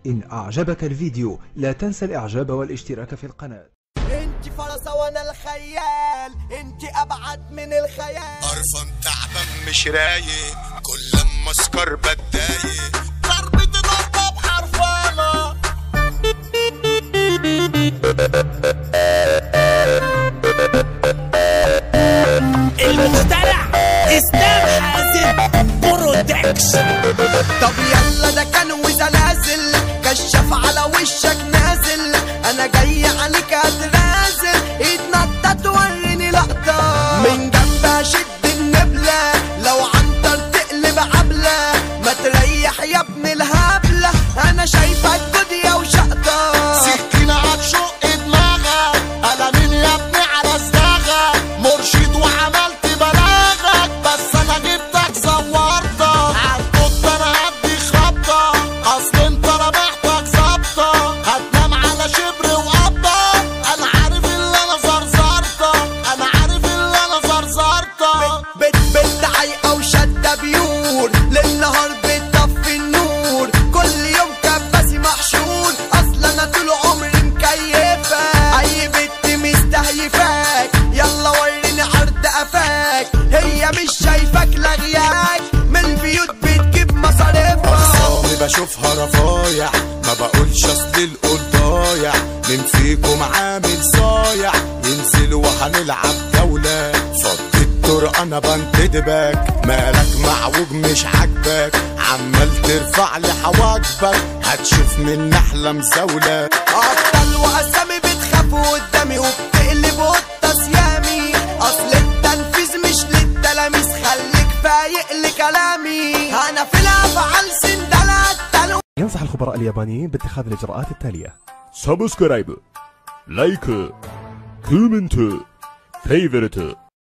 إن أعجبك الفيديو لا تنسى الإعجاب والاشتراك في القناة انت فرصة وانا الخيال انت ابعد من الخيال قرفان تعبان مش رايق كل لما اسكر بتضايق ضربة ضربة بحرفانة المخترع اسلام حازم برودكشن طب يلا ده كان وزلازل كشف على وشك نازل انا جاي عليك اتنازل اتنطط وريني لقطة من جنب اشد النبلة لو عنتر تقلب عبلة ما تريح يا ابن الهبلة انا شايفك جدية وشقطة سكينة هتشق دماغك قلمين يا ابني على صداغك مرشد وعملت بلاغك بس انا جبتك زورتك عالقط انا هدي خبطة اصل انت انا محتاج ظبطة هتنام على شبر وقبضة انا عارف اللي انا زرزرتك انا عارف اللي انا زرزرتك بت بت عايقة وشادة بيور للنهار بتطفي النور كل يوم كباسي محشور اصل انا طول عمري مكيفة اي بنت مستهيفاك يلا وريني عرض قفاك هي مش شايفاك لغياك من البيوت بتجيب مصاريفها أخصامي بشوفها رفايع ما بقولش اصل القول ضايع مين فيكم عامل صايع ينزل وهنلعب جولة فضي الطرق انا بنتدبك مالك معوج مش عاجبك عمال ترفع لي حواجبك هتشوف من نحلة مزاولة ابطال واسامي بتخافوا قدامي وبتقلب قطه صيامي اصل التنفيذ مش للتلاميذ خليك فايق لكلامي انا في الافعال سندلة التلو ينصح الخبراء اليابانيين باتخاذ الإجراءات التالية سبسكرايب لايك كومنت فيفرت